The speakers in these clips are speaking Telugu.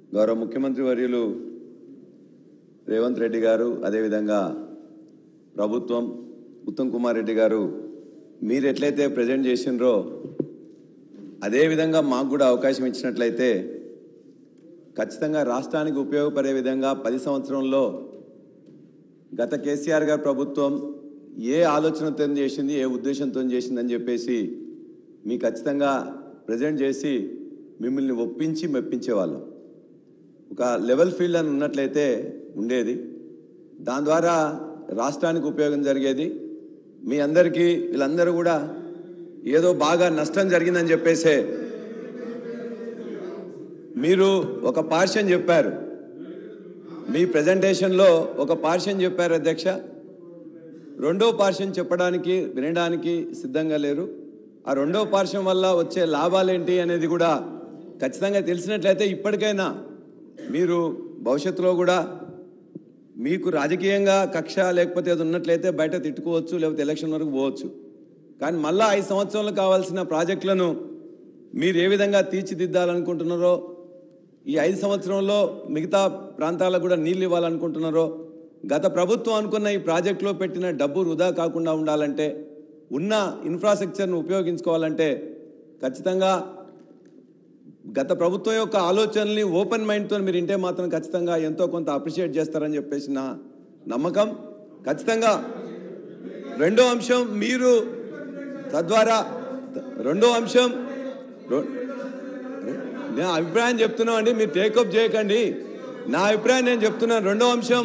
గౌరవ ముఖ్యమంత్రి వర్యులు రేవంత్ రెడ్డి గారు అదేవిధంగా ప్రభుత్వం ఉత్తమ్ కుమార్ రెడ్డి గారు మీరు ఎట్లయితే ప్రజెంట్ చేసినరో అదేవిధంగా మాకు కూడా అవకాశం ఇచ్చినట్లయితే ఖచ్చితంగా రాష్ట్రానికి ఉపయోగపడే విధంగా పది సంవత్సరంలో గత కేసీఆర్ గారి ప్రభుత్వం ఏ ఆలోచనతో చేసింది ఏ ఉద్దేశంతో చేసిందని చెప్పేసి మీ ఖచ్చితంగా ప్రజెంట్ చేసి మిమ్మల్ని ఒప్పించి మెప్పించేవాళ్ళం ఒక లెవెల్ ఫీల్డ్ అని ఉన్నట్లయితే ఉండేది దాని ద్వారా రాష్ట్రానికి ఉపయోగం జరిగేది మీ అందరికీ వీళ్ళందరూ కూడా ఏదో బాగా నష్టం జరిగిందని చెప్పేసే మీరు ఒక పార్షన్ చెప్పారు మీ ప్రజెంటేషన్లో ఒక పార్షన్ చెప్పారు అధ్యక్ష రెండో పార్షన్ చెప్పడానికి వినడానికి సిద్ధంగా లేరు ఆ రెండో పార్శ్వం వల్ల వచ్చే లాభాలేంటి అనేది కూడా ఖచ్చితంగా తెలిసినట్లయితే ఇప్పటికైనా మీరు భవిష్యత్తులో కూడా మీకు రాజకీయంగా కక్ష లేకపోతే అది ఉన్నట్లయితే బయట తిట్టుకోవచ్చు లేకపోతే ఎలక్షన్ వరకు పోవచ్చు కానీ మళ్ళా ఐదు సంవత్సరాలు కావాల్సిన ప్రాజెక్టులను మీరు ఏ విధంగా తీర్చిదిద్దాలనుకుంటున్నారో ఈ ఐదు సంవత్సరంలో మిగతా ప్రాంతాలకు కూడా నీళ్ళు ఇవ్వాలనుకుంటున్నారో గత ప్రభుత్వం అనుకున్న ఈ ప్రాజెక్టులో పెట్టిన డబ్బు వృధా కాకుండా ఉండాలంటే ఉన్న ఇన్ఫ్రాస్ట్రక్చర్ను ఉపయోగించుకోవాలంటే ఖచ్చితంగా గత ప్రభుత్వం యొక్క ఆలోచనల్ని ఓపెన్ మైండ్తో మీరు ఇంటే మాత్రం ఖచ్చితంగా ఎంతో కొంత అప్రిషియేట్ చేస్తారని చెప్పేసి నా నమ్మకం ఖచ్చితంగా రెండో అంశం మీరు తద్వారా రెండో అంశం రొ- నేను అభిప్రాయం చెప్తున్నాం అండి మీరు టేకప్ చేయకండి నా అభిప్రాయం నేను చెప్తున్నాను రెండో అంశం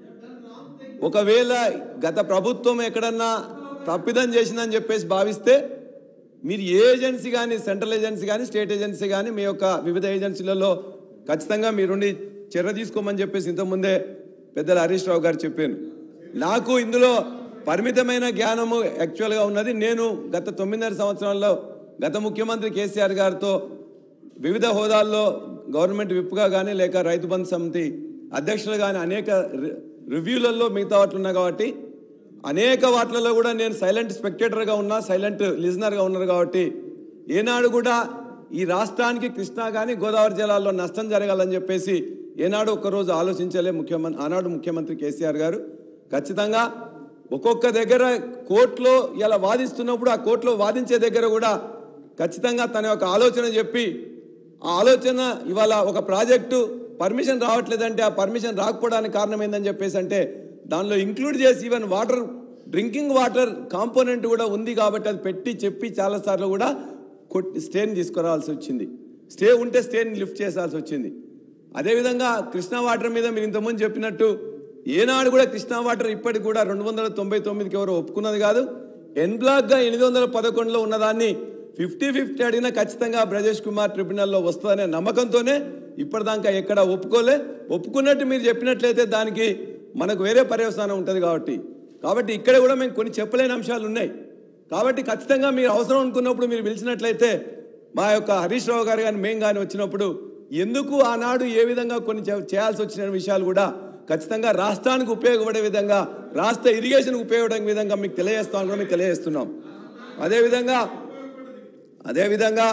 ఒకవేళ గత ప్రభుత్వం ఎక్కడన్నా తప్పిదం చేసిందని చెప్పేసి భావిస్తే మీరు ఏ ఏజెన్సీ కానీ సెంట్రల్ ఏజెన్సీ కానీ స్టేట్ ఏజెన్సీ కానీ మీ యొక్క వివిధ ఏజెన్సీలలో ఖచ్చితంగా మీరుండి చర్య తీసుకోమని చెప్పేసి ఇంతకుముందే పెద్దల హరీష్ రావు గారు చెప్పాను నాకు ఇందులో పరిమితమైన జ్ఞానము యాక్చువల్గా ఉన్నది నేను గత తొమ్మిదిన్నర సంవత్సరాల్లో గత ముఖ్యమంత్రి కేసీఆర్ గారితో వివిధ హోదాల్లో గవర్నమెంట్ విప్గా కానీ లేక రైతు బంధు సమితి అధ్యక్షులు కానీ అనేక రి- రివ్యూలలో మిగతా వాటిలు ఉన్నాయి కాబట్టి అనేక వాటిలలో కూడా నేను సైలెంట్ స్పెక్టేటర్గా ఉన్నా సైలెంట్ లిజనర్గా ఉన్నారు కాబట్టి ఏనాడు కూడా ఈ రాష్ట్రానికి కృష్ణా కానీ గోదావరి జిల్లాల్లో నష్టం జరగాలని చెప్పేసి ఏనాడు ఒక్కరోజు ఆలోచించలే ముఖ్యమంత్రి ఆనాడు ముఖ్యమంత్రి కేసీఆర్ గారు ఖచ్చితంగా ఒక్కొక్క దగ్గర కోర్టులో ఇలా వాదిస్తున్నప్పుడు ఆ కోర్టులో వాదించే దగ్గర కూడా ఖచ్చితంగా తన యొక్క ఆలోచన చెప్పి ఆ ఆలోచన ఇవాళ ఒక ప్రాజెక్టు పర్మిషన్ రావట్లేదంటే ఆ పర్మిషన్ రాకపోవడానికి కారణం ఏందని చెప్పేసి అంటే దానిలో ఇంక్లూడ్ చేసి even water drinking water component కూడా ఉంది కాబట్టి అది పెట్టి చెప్పి చాలాసార్లు కూడా కొట్టి స్టేని తీసుకురావాల్సి వచ్చింది స్టే ఉంటే స్టేని లిఫ్ట్ చేసాల్సి వచ్చింది అదేవిధంగా కృష్ణా వాటర్ మీద మీరు ఇంతకుముందు చెప్పినట్టు ఏనాడు కూడా కృష్ణా వాటర్ ఇప్పటికి కూడా రెండు వందల తొంభై తొమ్మిదికి ఎవరు ఒప్పుకున్నది కాదు ఎన్ బ్లాక్గా ఎనిమిది వందల పదకొండులో ఉన్నదాన్ని ఫిఫ్టీ ఫిఫ్టీ అడిగినా ఖచ్చితంగా బ్రజేష్ కుమార్ ట్రిబ్యునల్లో వస్తుందనే నమ్మకంతోనే ఇప్పటిదాకా ఎక్కడ ఒప్పుకోలే ఒప్పుకున్నట్టు మీరు చెప్పినట్లయితే దానికి మనకు వేరే పర్యవసానం ఉంటుంది కాబట్టి కాబట్టి ఇక్కడ కూడా మేము కొన్ని చెప్పలేని అంశాలు ఉన్నాయి కాబట్టి ఖచ్చితంగా మీరు అవసరం అనుకున్నప్పుడు మీరు పిలిచినట్లయితే మా యొక్క హరీష్ రావు గారు కానీ మేము కానీ వచ్చినప్పుడు ఎందుకు ఆనాడు ఏ విధంగా కొన్ని చే- చేయాల్సి వచ్చిన విషయాలు కూడా ఖచ్చితంగా రాష్ట్రానికి ఉపయోగపడే విధంగా రాష్ట్ర ఇరిగేషన్కి ఉపయోగపడే విధంగా మీకు తెలియజేస్తామని కూడా మీకు తెలియజేస్తున్నాం అదేవిధంగా అదేవిధంగా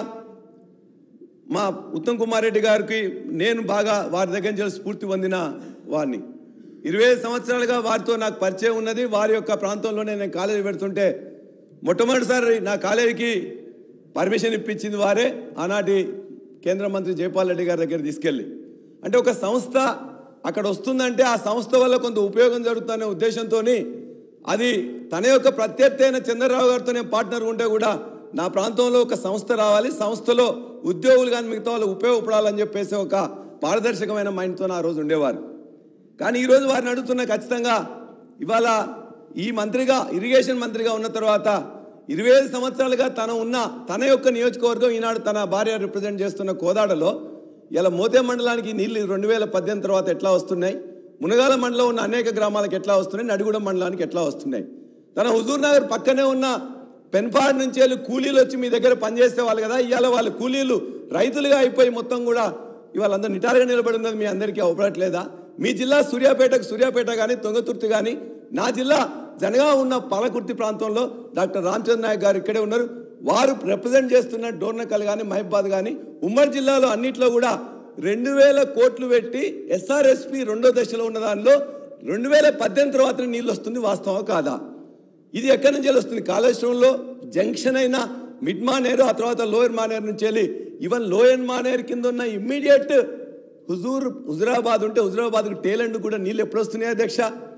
మా ఉత్తమ్ కుమార్ రెడ్డి గారికి నేను బాగా వారి దగ్గర నుంచి స్ఫూర్తి పొందిన వారిని ఇరవై ఐదు సంవత్సరాలుగా వారితో నాకు పరిచయం ఉన్నది వారి యొక్క ప్రాంతంలోనే నేను కాలేజీ పెడుతుంటే మొట్టమొదటిసారి నా కాలేజీకి పర్మిషన్ ఇప్పించింది వారే ఆనాటి కేంద్ర మంత్రి జైపాల్ రెడ్డి గారి దగ్గర తీసుకెళ్ళి అంటే ఒక సంస్థ అక్కడ వస్తుందంటే ఆ సంస్థ వల్ల కొంత ఉపయోగం జరుగుతుందనే ఉద్దేశంతో అది తన యొక్క ప్రత్యర్థి అయిన చంద్రరావు గారితో నేను పార్ట్నర్ ఉంటే కూడా నా ప్రాంతంలో ఒక సంస్థ రావాలి సంస్థలో ఉద్యోగులు కానీ మిగతా వాళ్ళు ఉపయోగపడాలని చెప్పేసి ఒక పారదర్శకమైన మైండ్తో ఆ రోజు ఉండేవారు కానీ ఈరోజు వారిని అడుగుతున్న ఖచ్చితంగా ఇవాళ ఈ మంత్రిగా ఇరిగేషన్ మంత్రిగా ఉన్న తర్వాత ఇరవై ఐదు సంవత్సరాలుగా తన ఉన్న తన యొక్క నియోజకవర్గం ఈనాడు తన భార్య రిప్రజెంట్ చేస్తున్న కోదాడలో ఇలా మోతే మండలానికి నీళ్లు రెండు వేల పద్దెనిమిది తర్వాత ఎట్లా వస్తున్నాయి మునగాల మండలం ఉన్న అనేక గ్రామాలకు ఎట్లా వస్తున్నాయి నడిగూడెం మండలానికి ఎట్లా వస్తున్నాయి తన హుజూర్ నగర్ పక్కనే ఉన్న పెన్పాడ్ నుంచి వెళ్ళి కూలీలు వచ్చి మీ దగ్గర పనిచేసే వాళ్ళు కదా ఇవాళ వాళ్ళు కూలీలు రైతులుగా అయిపోయి మొత్తం కూడా ఇవాళ అందరూ నిటారుగా నిలబడి ఉన్నది మీ అందరికీ అవపడట్లేదా మీ జిల్లా సూర్యాపేటకు సూర్యాపేట కానీ తొంగతుర్తి కానీ నా జిల్లా జనగా ఉన్న పాలకుర్తి ప్రాంతంలో డాక్టర్ రామచంద్ర నాయక్ గారు ఇక్కడే ఉన్నారు వారు రిప్రజెంట్ చేస్తున్న డోర్నకల్ కానీ మహిబాద్ కానీ ఉమ్మడి జిల్లాలో అన్నిట్లో కూడా రెండు వేల కోట్లు పెట్టి ఎస్ఆర్ఎస్పి రెండో దశలో ఉన్న దానిలో రెండు వేల పద్దెనిమిది తర్వాత నీళ్ళు వస్తుంది వాస్తవం కాదా ఇది ఎక్కడి నుంచి వస్తుంది కాళేశ్వరంలో జంక్షన్ అయిన మిడ్ మానేరు ఆ తర్వాత లోయర్ మానేరు నుంచి వెళ్ళి ఈవెన్ లోయర్ మానేరు కింద ఉన్న ఇమ్మీడియట్ హుజూర్ హుజురాబాద్ ఉంటే హుజురాబాద్కి టేలెండ్ కూడా నీళ్ళు ఎప్పుడు వస్తున్నాయి అధ్యక్ష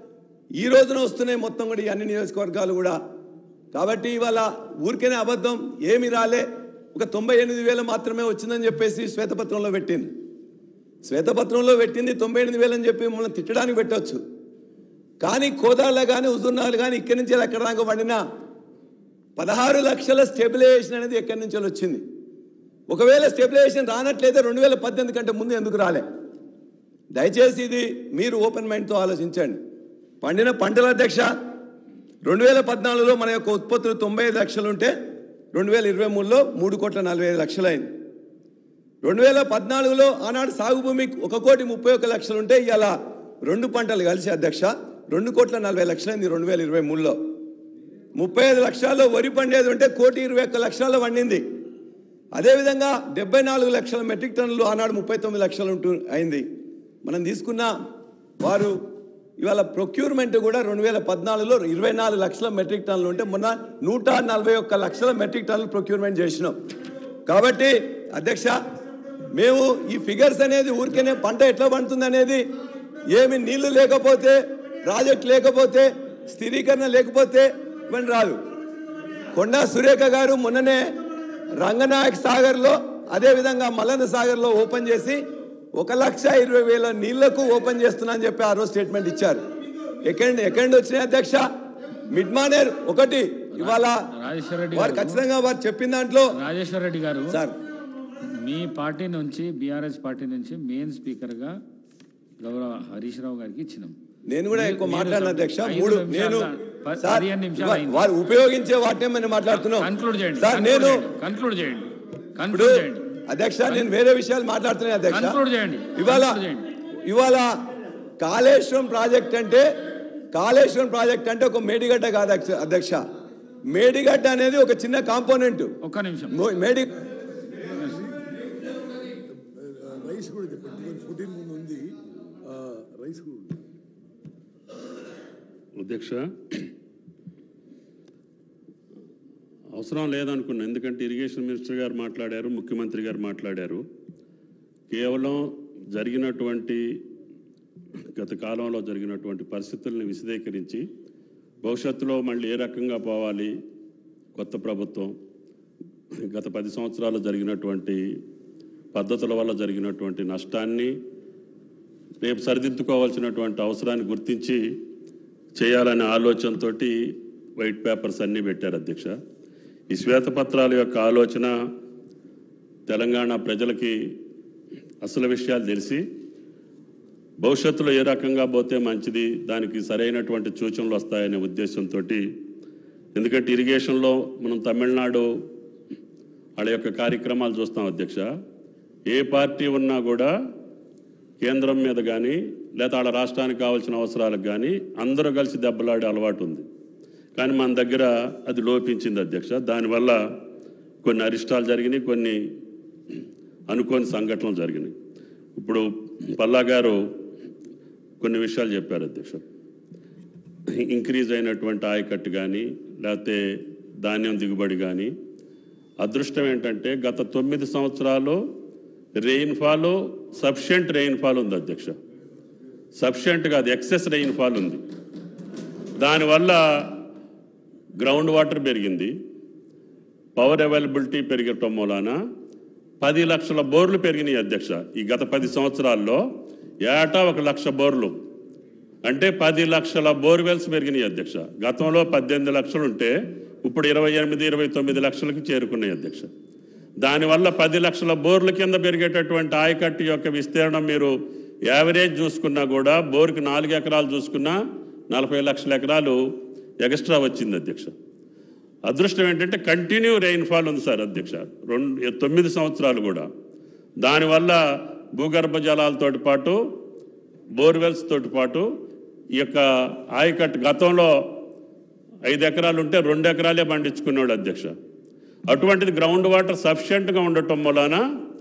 ఈ రోజున వస్తున్నాయి మొత్తం కూడా ఈ అన్ని నియోజకవర్గాలు కూడా కాబట్టి ఇవాళ ఊరికేనే అబద్ధం ఏమి రాలే ఒక తొంభై ఎనిమిది వేలు మాత్రమే వచ్చిందని చెప్పేసి శ్వేతపత్రంలో పెట్టింది శ్వేతపత్రంలో పెట్టింది తొంభై ఎనిమిది వేలు అని చెప్పి మమ్మల్ని తిట్టడానికి పెట్టవచ్చు కానీ కోదాళ్ళ కానీ హుజూర్నాలు కానీ ఇక్కడి నుంచి ఎక్కడ దాకా వండినా పదహారు లక్షల స్టెబిలైజేషన్ అనేది ఎక్కడి నుంచి వచ్చింది ఒకవేళ స్టెబిలైజేషన్ రానట్లయితే రెండు వేల పద్దెనిమిది కంటే ముందు ఎందుకు రాలే దయచేసి ఇది మీరు ఓపెన్ మైండ్తో ఆలోచించండి పండిన పంటల అధ్యక్ష రెండు వేల పద్నాలుగులో మన యొక్క ఉత్పత్తులు తొంభై ఐదు లక్షలు ఉంటే రెండు వేల ఇరవై మూడులో మూడు కోట్ల నలభై ఐదు లక్షలు అయింది రెండు వేల పద్నాలుగులో ఆనాడు సాగు భూమి ఒక కోటి ముప్పై ఒక్క లక్షలు ఉంటే ఇవాళ రెండు పంటలు కలిసి అధ్యక్ష రెండు కోట్ల నలభై లక్షలు అయింది రెండు వేల ఇరవై మూడులో ముప్పై ఐదు లక్షల్లో వరి పండేది ఉంటే కోటి ఇరవై ఒక్క లక్షల్లో పండింది అదేవిధంగా డెబ్బై నాలుగు లక్షల మెట్రిక్ టన్నులు ఆనాడు ముప్పై తొమ్మిది లక్షలు ఉంటూ అయింది మనం తీసుకున్న వారు ఇవాళ ప్రొక్యూర్మెంట్ కూడా రెండు వేల పద్నాలుగులో ఇరవై నాలుగు లక్షల మెట్రిక్ టన్నులు ఉంటే మొన్న నూట నలభై ఒక్క లక్షల మెట్రిక్ టన్నులు ప్రొక్యూర్మెంట్ చేసినాం కాబట్టి అధ్యక్ష మేము ఈ ఫిగర్స్ అనేది ఊరికేనే పంట ఎట్లా పండుతుంది అనేది ఏమి నీళ్లు లేకపోతే ప్రాజెక్ట్ లేకపోతే స్థిరీకరణ లేకపోతే ఇవన్నీ రాదు కొండా సురేఖ గారు మొన్ననే రంగనాయక్ సాగర్లో అదేవిధంగా మల్లన్న సాగర్లో ఓపెన్ చేసి ఒక లక్ష ఇరవై వేల నీళ్లకు ఓపెన్ చేస్తున్నా అని చెప్పి ఆ రోజు స్టేట్మెంట్ ఇచ్చారు ఎక్కడి ఎక్కడి నుంచి వచ్చినాయి అధ్యక్ష మిడ్ మానేర్ ఒకటి ఇవాళ రాజేశ్వర రెడ్డి వారు గారు ఖచ్చితంగా వారు చెప్పిన దాంట్లో రాజేశ్వర రెడ్డి గారు సార్ మీ పార్టీ నుంచి బీఆర్ఎస్ పార్టీ నుంచి మెయిన్ స్పీకర్ గా గౌరవ హరీష్ రావు గారికి ఇచ్చినాం నేను కూడా ఎక్కువ మీరు మాట్లాడిన ఐదు అధ్యక్ష నిమిషాలు మూడు అయింది. నేను ప- సార్ పదిహేను నిమిషాలు వా- అయింది. వారు ఉపయోగించే వాటిని మనం మాట్లాడుతున్నాం కన్క్లూడ్ చేయండి సార్ నేను కన్క్లూడ్ చేయండి ఇప్పుడు కన్క్లూడ్ చేయండి అధ్యక్ష నేను వేరే విషయాలు మాట్లాడుతున్నాను అధ్యక్ష కన్క్లూడ్ చేయండి ఇవాళ కన్క్లూడ్ చేయండి ఇవాళ కాళేశ్వరం ప్రాజెక్ట్ అంటే కాళేశ్వరం ప్రాజెక్ట్ అంటే ఒక మేడిగడ్డ కాదు అధ్యక్ష- అధ్యక్ష మేడిగడ్డ అనేది ఒక చిన్న కాంపోనెంట్ ఒక్క నిమిషం మేడి రైస్ కూడా ఇది ట్వంటీ ఫోర్టీన్ ముందు ఉంది ఆ, రైస్ కూడా ఉంది అధ్యక్ష అవసరం లేదనుకున్నా ఎందుకంటే ఇరిగేషన్ మినిస్టర్ గారు మాట్లాడారు ముఖ్యమంత్రి గారు మాట్లాడారు కేవలం జరిగినటువంటి గత కాలంలో జరిగినటువంటి పరిస్థితుల్ని విశదీకరించి భవిష్యత్తులో మళ్ళీ ఏ రకంగా పోవాలి కొత్త ప్రభుత్వం గత పది సంవత్సరాలు జరిగినటువంటి పద్ధతుల వల్ల జరిగినటువంటి నష్టాన్ని రేపు సరిదిద్దుకోవాల్సినటువంటి అవసరాన్ని గుర్తించి చేయాలనే ఆలోచనతో వైట్ పేపర్స్ అన్నీ పెట్టారు అధ్యక్ష ఈ శ్వేతపత్రాల యొక్క ఆలోచన తెలంగాణ ప్రజలకి అసలు విషయాలు తెలిసి భవిష్యత్తులో ఏ రకంగా పోతే మంచిది దానికి సరైనటువంటి సూచనలు వస్తాయనే ఉద్దేశంతో ఎందుకంటే ఇరిగేషన్లో మనం తమిళనాడు వాళ్ళ యొక్క కార్యక్రమాలు చూస్తాం అధ్యక్ష ఏ పార్టీ ఉన్నా కూడా కేంద్రం మీద కానీ లేదా వాళ్ళ రాష్ట్రానికి కావాల్సిన అవసరాలకు కానీ అందరూ కలిసి దెబ్బలాడే అలవాటు ఉంది కానీ మన దగ్గర అది లోపించింది అధ్యక్ష దానివల్ల కొన్ని అరిష్టాలు జరిగినాయి కొన్ని అనుకోని సంఘటనలు జరిగినాయి ఇప్పుడు పల్లా గారు కొన్ని విషయాలు చెప్పారు అధ్యక్ష ఇంక్రీజ్ అయినటువంటి ఆయకట్టు కానీ లేకపోతే ధాన్యం దిగుబడి కానీ అదృష్టం ఏంటంటే గత తొమ్మిది సంవత్సరాలు రెయిన్ఫాల్ సఫిషియంట్ రెయిన్ఫాల్ ఉంది అధ్యక్ష సఫిషియంట్ కాదు ఎక్సెస్ రెయిన్ఫాల్ ఉంది దానివల్ల గ్రౌండ్ వాటర్ పెరిగింది పవర్ అవైలబిలిటీ పెరగటం మూలాన పది లక్షల బోర్లు పెరిగినాయి అధ్యక్ష ఈ గత పది సంవత్సరాల్లో ఏటా ఒక లక్ష బోర్లు అంటే పది లక్షల బోర్వెల్స్ పెరిగినాయి అధ్యక్ష గతంలో పద్దెనిమిది లక్షలు ఉంటే ఇప్పుడు ఇరవై ఎనిమిది ఇరవై తొమ్మిది లక్షలకు చేరుకున్నాయి అధ్యక్ష దానివల్ల పది లక్షల బోర్ల కింద పెరిగేటటువంటి ఆయకట్టు యొక్క విస్తీర్ణం మీరు యావరేజ్ చూసుకున్నా కూడా బోర్కి నాలుగు ఎకరాలు చూసుకున్నా నలభై లక్షల ఎకరాలు ఎక్స్ట్రా వచ్చింది అధ్యక్ష అదృష్టం ఏంటంటే కంటిన్యూ రెయిన్ఫాల్ ఉంది సార్ అధ్యక్ష రెండు తొమ్మిది సంవత్సరాలు కూడా దానివల్ల భూగర్భ జలాలతోటి పాటు బోర్వెల్స్ తోటి పాటు ఈ యొక్క ఆయకట్టు గతంలో ఐదు ఎకరాలు ఉంటే రెండు ఎకరాలే పండించుకున్నాడు అధ్యక్ష అటువంటిది గ్రౌండ్ వాటర్ సఫిషియెంట్గా ఉండటం వలన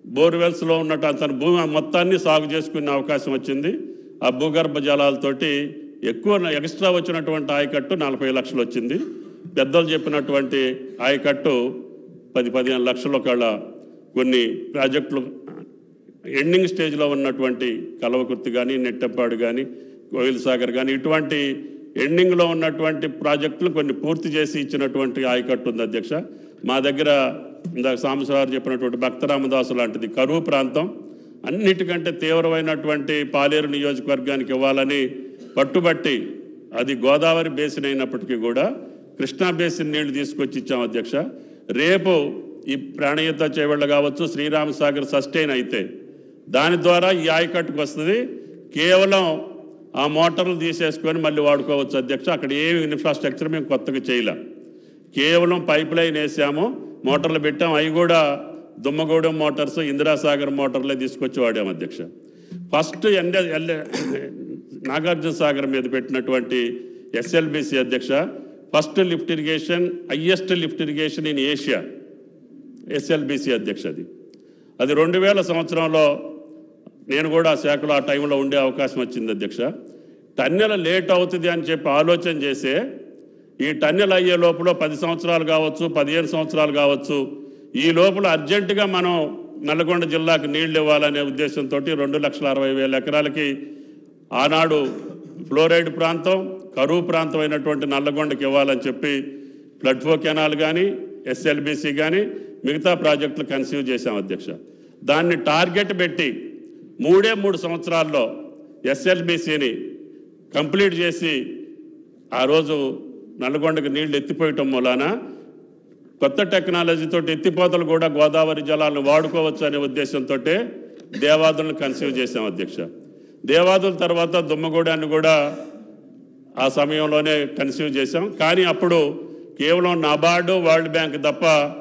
బోర్వెల్స్లో ఉన్నట్టు అతని భూమి మొత్తాన్ని సాగు చేసుకునే అవకాశం వచ్చింది ఆ భూగర్భ జలాలతోటి ఎక్కువ ఎక్స్ట్రా వచ్చినటువంటి ఆయకట్టు నలభై లక్షలు వచ్చింది పెద్దలు చెప్పినటువంటి ఆయకట్టు పది పదిహేను లక్షల ఒకళ్ళ కొన్ని ప్రాజెక్టులు ఎండింగ్ స్టేజ్లో ఉన్నటువంటి కలవకుర్తి కానీ నెట్టెంపాడు కానీ కోయిల్ సాగర్ కానీ ఇటువంటి ఎండింగ్లో ఉన్నటువంటి ప్రాజెక్టులు కొన్ని పూర్తి చేసి ఇచ్చినటువంటి ఆయకట్టు ఉంది అధ్యక్ష మా దగ్గర ఇందాక సాంబశివరావు చెప్పినటువంటి భక్తరామదాసు లాంటిది కరువు ప్రాంతం అన్నిటికంటే తీవ్రమైనటువంటి పాలేరు నియోజకవర్గానికి ఇవ్వాలని పట్టుబట్టి అది గోదావరి బేసిన్ అయినప్పటికీ కూడా కృష్ణా బేసిన్ నీళ్లు తీసుకొచ్చి ఇచ్చాం అధ్యక్ష రేపు ఈ ప్రాణయుద్ధ చేవళ్ళు కావచ్చు శ్రీరామ సాగర్ సస్టైన్ అయితే దాని ద్వారా ఈ ఆయకట్టుకు వస్తుంది కేవలం ఆ మోటార్లు తీసేసుకొని మళ్ళీ వాడుకోవచ్చు అధ్యక్ష అక్కడ ఏమి ఇన్ఫ్రాస్ట్రక్చర్ మేము కొత్తగా చేయలేం కేవలం పైప్ లైన్ వేసాము మోటార్లు పెట్టాం అవి కూడా దుమ్మగూడెం మోటార్స్ ఇందిరాసాగర్ మోటార్లే తీసుకొచ్చి వాడాము అధ్యక్ష ఫస్ట్ ఎండ ఎల్ నాగార్జున సాగర్ మీద పెట్టినటువంటి ఎస్ఎల్బిసి అధ్యక్ష first lift irrigation highest lift irrigation in Asia SLBC అధ్యక్ష అది అది రెండు వేల సంవత్సరంలో నేను కూడా ఆ శాఖలో ఆ టైంలో ఉండే అవకాశం వచ్చింది అధ్యక్ష టన్నెల లేట్ అవుతుంది అని చెప్పి ఆలోచన చేసే ఈ టన్నెల్ అయ్యే లోపల పది సంవత్సరాలు కావచ్చు పదిహేను సంవత్సరాలు కావచ్చు ఈ లోపల అర్జెంటుగా మనం నల్లగొండ జిల్లాకు నీళ్లు ఇవ్వాలనే ఉద్దేశంతో రెండు లక్షల అరవై వేల ఎకరాలకి ఆనాడు ఫ్లోరైడ్ ప్రాంతం కరువు ప్రాంతం అయినటువంటి నల్లగొండకి ఇవ్వాలని చెప్పి ఫ్లడ్ ఫో కెనాల్ కానీ ఎస్ఎల్బిసి కానీ మిగతా ప్రాజెక్టులు కన్సీవ్ చేశాం అధ్యక్ష దాన్ని టార్గెట్ పెట్టి మూడే మూడు సంవత్సరాల్లో ఎస్ఎల్బిసిని కంప్లీట్ చేసి ఆ రోజు నల్గొండకి నీళ్లు ఎత్తిపోయటం మూలాన కొత్త టెక్నాలజీతో ఎత్తిపోతలు కూడా గోదావరి జలాలను వాడుకోవచ్చు అనే ఉద్దేశంతో దేవాదులను కన్సీవ్ చేశాం అధ్యక్ష దేవాదుల తర్వాత దుమ్మగూడాన్ని కూడా ఆ సమయంలోనే కన్సీవ్ చేశాం కానీ అప్పుడు కేవలం నబార్డు వరల్డ్ బ్యాంక్ తప్ప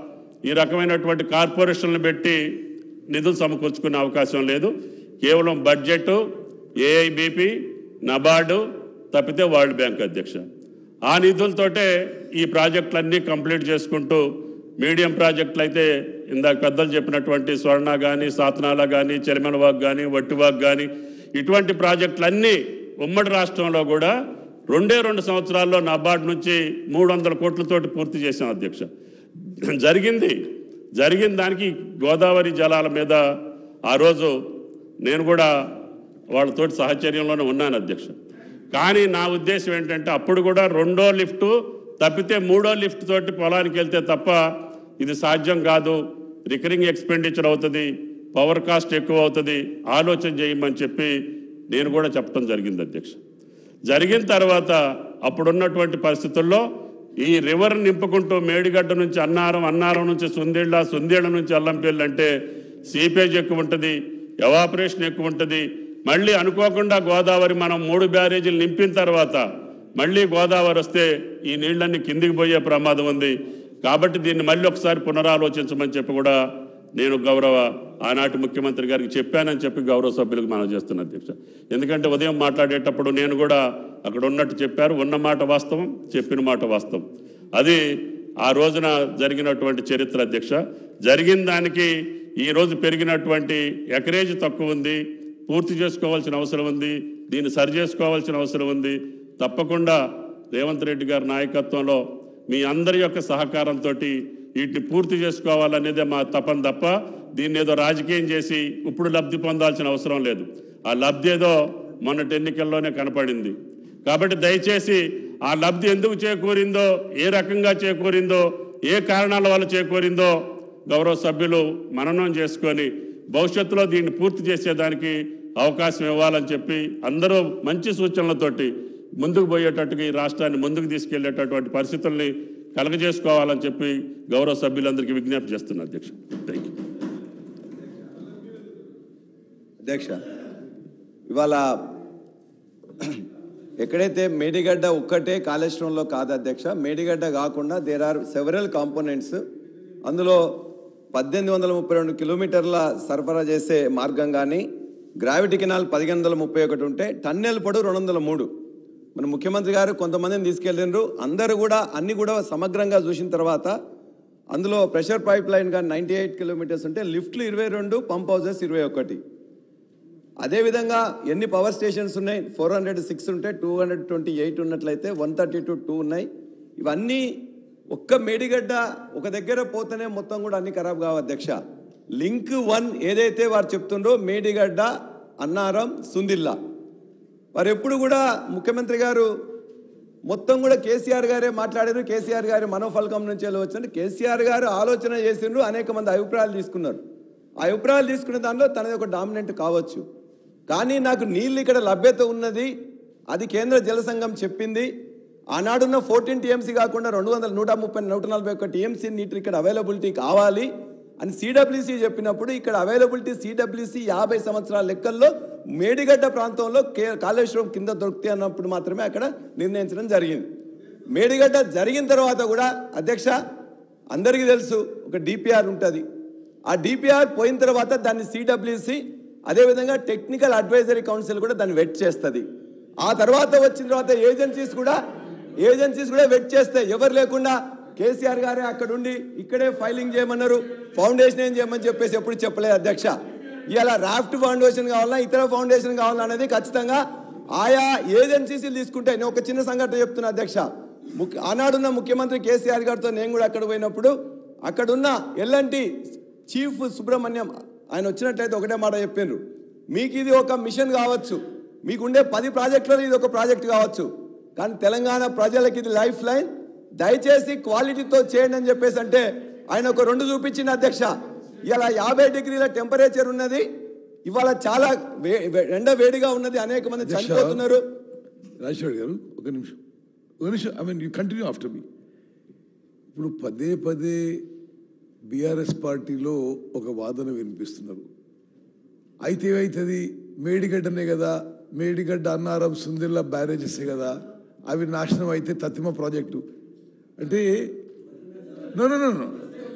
ఈ రకమైనటువంటి కార్పొరేషన్లు పెట్టి నిధులు సమకూర్చుకునే అవకాశం లేదు కేవలం బడ్జెట్ ఏఐబిపి నబార్డు తప్పితే వరల్డ్ బ్యాంక్ అధ్యక్ష ఆ నిధులతోటే ఈ ప్రాజెక్టులన్నీ కంప్లీట్ చేసుకుంటూ మీడియం ప్రాజెక్టులు అయితే ఇందాక పెద్దలు చెప్పినటువంటి స్వర్ణ కానీ సాతనాల కానీ చెరిమలవాగ్ కానీ వట్టివాగ్ కానీ ఇటువంటి ప్రాజెక్టులన్నీ ఉమ్మడి రాష్ట్రంలో కూడా రెండే రెండు సంవత్సరాల్లో నబార్డ్ నుంచి మూడు వందల కోట్లతోటి పూర్తి చేశాం అధ్యక్ష జరిగింది జరిగిన దానికి గోదావరి జలాల మీద ఆ రోజు నేను కూడా వాళ్ళతోటి సహచర్యంలోనే ఉన్నాను అధ్యక్ష కానీ నా ఉద్దేశం ఏంటంటే అప్పుడు కూడా రెండో లిఫ్టు తప్పితే మూడో లిఫ్ట్ తోటి పొలానికి వెళ్తే తప్ప ఇది సాధ్యం కాదు రికరింగ్ ఎక్స్పెండిచర్ అవుతుంది పవర్ కాస్ట్ ఎక్కువ అవుతుంది ఆలోచన చేయమని చెప్పి నేను కూడా చెప్పడం జరిగింది అధ్యక్ష జరిగిన తర్వాత అప్పుడున్నటువంటి పరిస్థితుల్లో ఈ రివర్ నింపుకుంటూ మేడిగడ్డ నుంచి అన్నారం అన్నారం నుంచి సుందేళ్ళ సుందేళ్ళ నుంచి అల్లంపల్లి అంటే సీపేజ్ ఎక్కువ ఉంటుంది ఎవాపరేషన్ ఎక్కువ ఉంటుంది మళ్ళీ అనుకోకుండా గోదావరి మనం మూడు బ్యారేజీలు నింపిన తర్వాత మళ్ళీ గోదావరి వస్తే ఈ నీళ్ళన్నీ కిందికి పోయే ప్రమాదం ఉంది కాబట్టి దీన్ని మళ్ళీ ఒకసారి పునరాలోచించమని చెప్పి కూడా నేను గౌరవ ఆనాటి ముఖ్యమంత్రి గారికి చెప్పానని చెప్పి గౌరవ సభ్యులకు మనం చేస్తున్న అధ్యక్ష ఎందుకంటే ఉదయం మాట్లాడేటప్పుడు నేను కూడా అక్కడ ఉన్నట్టు చెప్పారు ఉన్న మాట వాస్తవం చెప్పిన మాట వాస్తవం అది ఆ రోజున జరిగినటువంటి చరిత్ర అధ్యక్ష జరిగిన దానికి ఈ రోజు పెరిగినటువంటి ఎకరేజ్ తక్కువ ఉంది పూర్తి చేసుకోవాల్సిన అవసరం ఉంది దీన్ని సరి చేసుకోవాల్సిన అవసరం ఉంది తప్పకుండా రేవంత్ రెడ్డి గారి నాయకత్వంలో మీ అందరి యొక్క సహకారంతో వీటిని పూర్తి చేసుకోవాలనేదే మా తపన తప్ప దీన్ని ఏదో రాజకీయం చేసి ఇప్పుడు లబ్ధి పొందాల్సిన అవసరం లేదు ఆ లబ్ధి ఏదో మొన్నటి ఎన్నికల్లోనే కనపడింది కాబట్టి దయచేసి ఆ లబ్ధి ఎందుకు చేకూరిందో ఏ రకంగా చేకూరిందో ఏ కారణాల వల్ల చేకూరిందో గౌరవ సభ్యులు మననం చేసుకొని భవిష్యత్తులో దీన్ని పూర్తి చేసేదానికి అవకాశం ఇవ్వాలని చెప్పి అందరూ మంచి సూచనలతోటి ముందుకు పోయేటట్టుగా ఈ రాష్ట్రాన్ని ముందుకు తీసుకెళ్లేటటువంటి పరిస్థితుల్ని కలగజేసుకోవాలని చెప్పి గౌరవ సభ్యులందరికీ విజ్ఞప్తి చేస్తున్నా అధ్యక్ష థ్యాంక్ యూ అధ్యక్ష ఇవాళ ఎక్కడైతే మేడిగడ్డ ఒక్కటే కాళేశ్వరంలో కాదు అధ్యక్ష మేడిగడ్డ కాకుండా దేర్ ఆర్ సెవరల్ కాంపోనెంట్స్ అందులో పద్దెనిమిది వందల ముప్పై రెండు కిలోమీటర్ల సరఫరా చేసే మార్గం కానీ గ్రావిటీ కెనాల్ పదిహేను వందల ముప్పై ఒకటి ఉంటే టన్నెల్ పొడవు రెండు వందల మూడు మన ముఖ్యమంత్రి గారు కొంతమందిని తీసుకెళ్ళిండ్రు అందరూ కూడా అన్ని కూడా సమగ్రంగా చూసిన తర్వాత అందులో ప్రెషర్ పైప్ లైన్ కానీ నైంటీ ఎయిట్ కిలోమీటర్స్ ఉంటే లిఫ్ట్లు ఇరవై రెండు పంప్ హౌసెస్ ఇరవై ఒకటి అదేవిధంగా ఎన్ని పవర్ స్టేషన్స్ ఉన్నాయి ఫోర్ హండ్రెడ్ సిక్స్ ఉంటే టూ హండ్రెడ్ ట్వంటీ ఎయిట్ ఉన్నట్లయితే వన్ థర్టీ టు టూ ఉన్నాయి ఇవన్నీ ఒక్క మేడిగడ్డ ఒక దగ్గర పోతేనే మొత్తం కూడా అన్ని ఖరాబ్ కావు అధ్యక్ష లింక్ వన్ ఏదైతే వారు చెప్తుండ్రో మేడిగడ్డ అన్నారం సుందిల్లా వారు ఎప్పుడు కూడా ముఖ్యమంత్రి గారు మొత్తం కూడా కేసీఆర్ గారే మాట్లాడారు కేసీఆర్ గారి మనోఫలకం నుంచి వెళ్ళి వచ్చినట్టు కేసీఆర్ గారు ఆలోచన చేసిండ్రు అనేక మంది అభిప్రాయాలు తీసుకున్నారు ఆ అభిప్రాయాలు తీసుకునే దానిలో తనది ఒక డామినెంట్ కావచ్చు కానీ నాకు నీళ్ళు ఇక్కడ లభ్యత ఉన్నది అది కేంద్ర జల సంఘం చెప్పింది ఆనాడున్న ఫోర్టీన్ టీఎంసీ కాకుండా రెండు వందల నూట ముప్పై నూట నలభై ఒక్క టీఎంసీ నీటి ఇక్కడ అవైలబిలిటీ కావాలి అని సిడబ్ల్యూసీ చెప్పినప్పుడు ఇక్కడ అవైలబిలిటీ సిడబ్ల్యూసీ యాభై సంవత్సరాల లెక్కల్లో మేడిగడ్డ ప్రాంతంలో కే కాళేశ్వరం కింద దొరుకుతాయి అన్నప్పుడు మాత్రమే అక్కడ నిర్ణయించడం జరిగింది మేడిగడ్డ జరిగిన తర్వాత కూడా అధ్యక్ష అందరికీ తెలుసు ఒక డిపిఆర్ ఉంటుంది ఆ డిపిఆర్ పోయిన తర్వాత దాన్ని సిడబ్ల్యూసి అదేవిధంగా టెక్నికల్ అడ్వైజరీ కౌన్సిల్ కూడా దాన్ని వెట్ చేస్తుంది ఆ తర్వాత వచ్చిన తర్వాత ఏజెన్సీస్ కూడా ఏజెన్సీస్ కూడా వెట్ చేస్తాయి ఎవరు లేకుండా కేసీఆర్ గారే అక్కడ ఉండి ఇక్కడే ఫైలింగ్ చేయమన్నారు ఫౌండేషన్ ఏం చేయమని చెప్పేసి ఎప్పుడు చెప్పలేదు అధ్యక్ష ఇలా రాఫ్ట్ ఫౌండేషన్ కావాలన్నా ఇతర ఫౌండేషన్ కావాలన్నా అనేది ఖచ్చితంగా ఆయా ఏజెన్సీస్ తీసుకుంటే నేను ఒక చిన్న సంఘటన చెప్తున్నా అధ్యక్ష ముఖ్య ఆనాడున్న ముఖ్యమంత్రి కేసీఆర్ గారితో నేను కూడా అక్కడ పోయినప్పుడు అక్కడున్న ఎల్ఎన్టీ చీఫ్ సుబ్రహ్మణ్యం ఆయన వచ్చినట్లయితే ఒకటే మాట చెప్పిండ్రు మీకు ఇది ఒక మిషన్ కావచ్చు మీకుండే పది ప్రాజెక్టులలో ఇది ఒక ప్రాజెక్ట్ కావచ్చు కానీ తెలంగాణ ప్రజలకి ఇది లైఫ్ లైన్ దయచేసి క్వాలిటీతో చేయండి అని చెప్పేసి అంటే ఆయన ఒక రెండు చూపించిన అధ్యక్ష ఇలా యాభై డిగ్రీల టెంపరేచర్ ఉన్నది ఇవాళ చాలా వే వే- ఎండ వేడిగా ఉన్నది అనేక మంది అధ్యక్ష, చనిపోతున్నారు రాజశేఖర్ గారు ఒక నిమిషం ఒక నిమిషం I mean you continue after me ఇప్పుడు పదే పదే బీఆర్ఎస్ పార్టీలో ఒక వాదన వినిపిస్తున్నారు అయితే ఏమవుతుంది మేడిగడ్డనే కదా మేడిగడ్డ అన్నారం సుందిల్లా బ్యారేజెసే కదా అవి నాశనం అయితే తత్తిమ ప్రాజెక్టు అంటే నో నో నో నో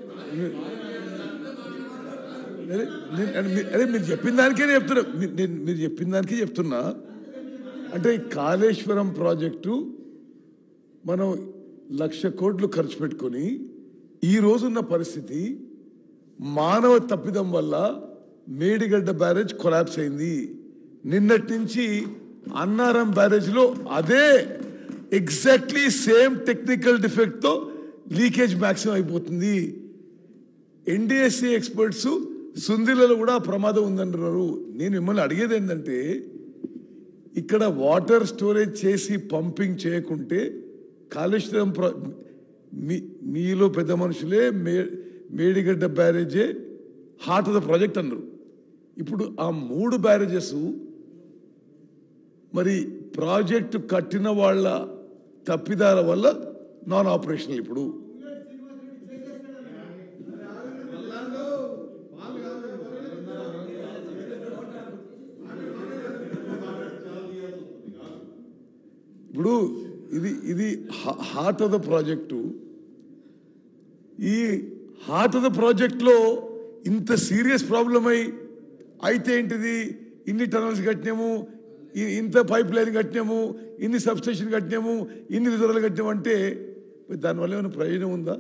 అరే నేను- అరే మీ- అరే మీరు చెప్పిన దానికే నేను చెప్తున్నా మీ- నేను మీరు చెప్పిన దానికే చెప్తున్నా అంటే ఈ కాళేశ్వరం ప్రాజెక్టు మనం లక్ష కోట్లు ఖర్చు పెట్టుకొని ఈ రోజున్న పరిస్థితి మానవ తప్పిదం వల్ల మేడిగడ్డ బ్యారేజ్ కొలాప్స్ అయింది నిన్నటి నుంచి అన్నారం బ్యారేజ్లో అదే ఎగ్జాక్ట్లీ సేమ్ టెక్నికల్ డిఫెక్ట్తో లీకేజ్ మ్యాక్సిమం అయిపోతుంది ఎన్డిఎస్సి ఎక్స్పర్ట్స్ సుందిలలో కూడా ప్రమాదం ఉందంటున్నారు నేను మిమ్మల్ని అడిగేది ఏంటంటే ఇక్కడ వాటర్ స్టోరేజ్ చేసి పంపింగ్ చేయకుంటే కాళేశ్వరం ప్ర మీ మీలో పెద్ద మనుషులే మే మేడిగడ్డ బ్యారేజే హార్ట్ ఆఫ్ ద ప్రాజెక్ట్ అన్నారు ఇప్పుడు ఆ మూడు బ్యారేజెస్ మరి ప్రాజెక్టు కట్టిన వాళ్ళ తప్పిదాల వల్ల నాన్ ఆపరేషనల్ ఇప్పుడు ఇప్పుడు ఇది ఇది హార్ట్ ఆఫ్ ద ప్రాజెక్టు ఈ హార్ట్ ఆఫ్ ద ప్రాజెక్ట్లో ఇంత సీరియస్ ప్రాబ్లం అయి అయితే ఏంటిది ఇన్ని టనల్స్ కట్టినాము ఇ- ఇంత పైప్ లైన్ కట్టినాము ఇన్ని సబ్స్టేషన్ కట్టినాము ఇన్ని రిజర్వలు కట్టినాము అంటే మరి దానివల్ల ఏమైనా ప్రయోజనం ఉందా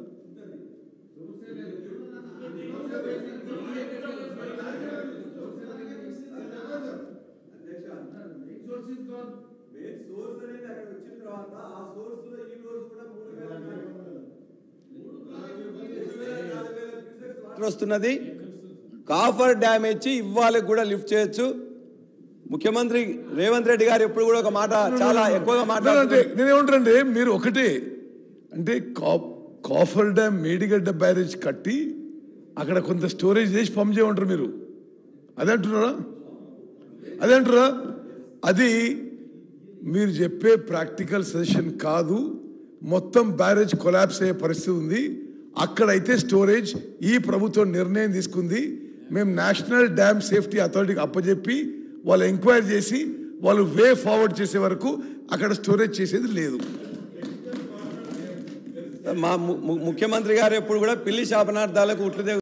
వాటర్ వస్తున్నది కాఫర్ డ్యామేజ్ ఇవ్వాలి కూడా లిఫ్ట్ చేయొచ్చు ముఖ్యమంత్రి రేవంత్ రెడ్డి గారు ఎప్పుడు కూడా ఒక మాట చాలా ఎక్కువగా అంటే మాట్లాడుతున్నారు నేనేమంటానంటే మీరు ఒకటే అంటే కా- కాఫర్ డ్యామ్ మేడిగడ్డ బ్యారేజ్ కట్టి అక్కడ కొంత స్టోరేజ్ చేసి పంప్ చేయమంటారు మీరు అదే అంటున్నారా అదే అంటారా అది మీరు చెప్పే ప్రాక్టికల్ సజెషన్ కాదు మొత్తం బ్యారేజ్ కొలాప్స్ అయ్యే పరిస్థితి ఉంది అక్కడైతే స్టోరేజ్ ఈ ప్రభుత్వం నిర్ణయం తీసుకుంది మేము నేషనల్ డ్యామ్ సేఫ్టీ అథారిటీకి అప్పచెప్పి వాళ్ళు ఎంక్వైరీ చేసి వాళ్ళు వే ఫార్వర్డ్ చేసే వరకు అక్కడ స్టోరేజ్ చేసేది లేదు మా ము- ము- ముఖ్యమంత్రి గారు ఎప్పుడు కూడా పిల్లి శాపనార్థాలకు ఉట్లు